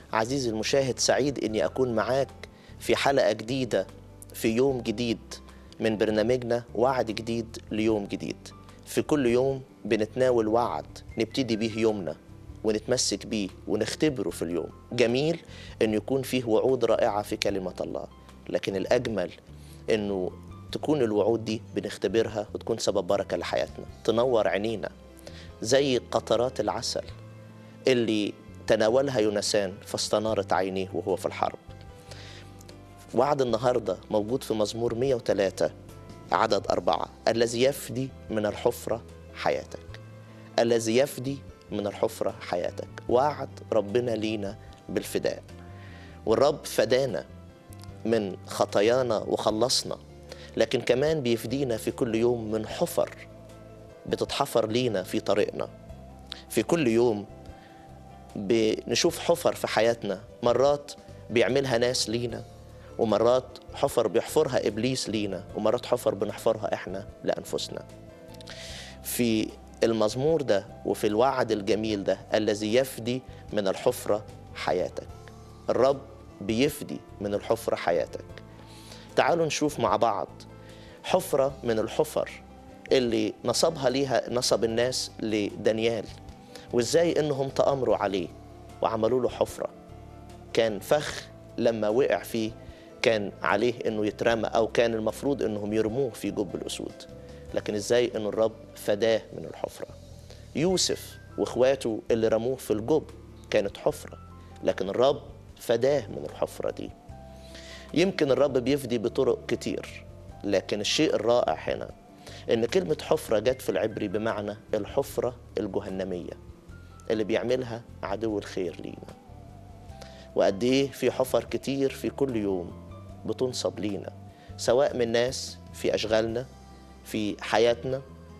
عزيزي المشاهد سعيد اني اكون معاك في حلقه جديده في يوم جديد من برنامجنا وعد جديد ليوم جديد في كل يوم بنتناول وعد نبتدي بيه يومنا ونتمسك بيه ونختبره في اليوم جميل ان يكون فيه وعود رائعه في كلمه الله لكن الاجمل انه تكون الوعود دي بنختبرها وتكون سبب بركه لحياتنا تنور عينينا زي قطرات العسل اللي تناولها يونسان فاستنارت عينيه وهو في الحرب وعد النهارده موجود في مزمور 103 عدد أربعة الذي يفدي من الحفرة حياتك الذي يفدي من الحفرة حياتك وعد ربنا لينا بالفداء والرب فدانا من خطايانا وخلصنا لكن كمان بيفدينا في كل يوم من حفر بتتحفر لينا في طريقنا في كل يوم بنشوف حفر في حياتنا مرات بيعملها ناس لينا ومرات حفر بيحفرها ابليس لينا ومرات حفر بنحفرها احنا لانفسنا في المزمور ده وفي الوعد الجميل ده الذي يفدي من الحفره حياتك الرب بيفدي من الحفره حياتك تعالوا نشوف مع بعض حفره من الحفر اللي نصبها ليها نصب الناس لدانيال وازاي انهم تامروا عليه وعملوا له حفره كان فخ لما وقع فيه كان عليه انه يترمى او كان المفروض انهم يرموه في جب الاسود لكن ازاي ان الرب فداه من الحفره يوسف واخواته اللي رموه في الجب كانت حفره لكن الرب فداه من الحفره دي يمكن الرب بيفدي بطرق كتير لكن الشيء الرائع هنا ان كلمه حفره جت في العبري بمعنى الحفره الجهنميه اللي بيعملها عدو الخير لينا وقد ايه في حفر كتير في كل يوم بتنصب لينا سواء من ناس في اشغالنا في حياتنا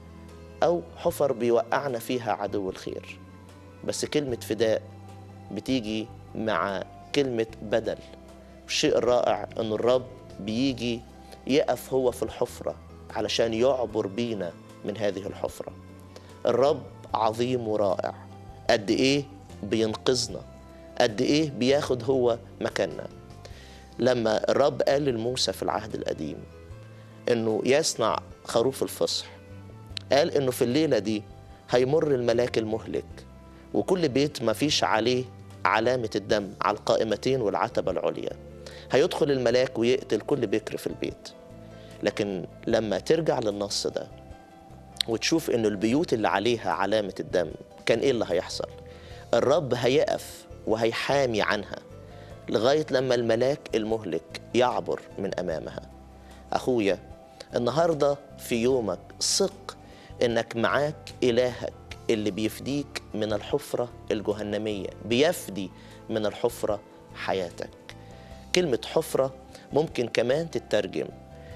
او حفر بيوقعنا فيها عدو الخير بس كلمه فداء بتيجي مع كلمه بدل الشيء الرائع ان الرب بيجي يقف هو في الحفره علشان يعبر بينا من هذه الحفره الرب عظيم ورائع قد ايه بينقذنا قد ايه بياخد هو مكاننا لما الرب قال لموسى في العهد القديم انه يصنع خروف الفصح قال انه في الليله دي هيمر الملاك المهلك وكل بيت ما فيش عليه علامه الدم على القائمتين والعتبه العليا هيدخل الملاك ويقتل كل بكر في البيت لكن لما ترجع للنص ده وتشوف ان البيوت اللي عليها علامه الدم كان ايه اللي هيحصل الرب هيقف وهيحامي عنها لغايه لما الملاك المهلك يعبر من امامها اخويا النهارده في يومك ثق انك معاك الهك اللي بيفديك من الحفره الجهنميه بيفدي من الحفره حياتك كلمه حفره ممكن كمان تترجم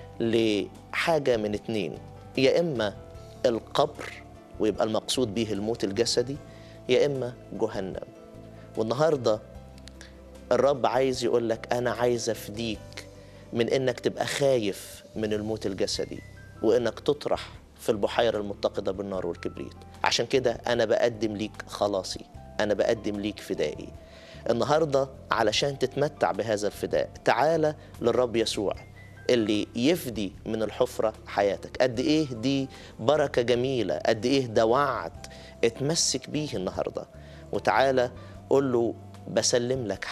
لحاجه من اتنين يا اما القبر ويبقى المقصود به الموت الجسدي يا اما جهنم والنهارده الرب عايز يقول لك انا عايز افديك من انك تبقى خايف من الموت الجسدي وانك تطرح في البحيره المتقده بالنار والكبريت عشان كده انا بقدم ليك خلاصي انا بقدم ليك فدائي النهارده علشان تتمتع بهذا الفداء تعالى للرب يسوع اللي يفدي من الحفرة حياتك قد إيه دي بركة جميلة قد إيه ده وعد اتمسك بيه النهاردة وتعالى قول له بسلم لك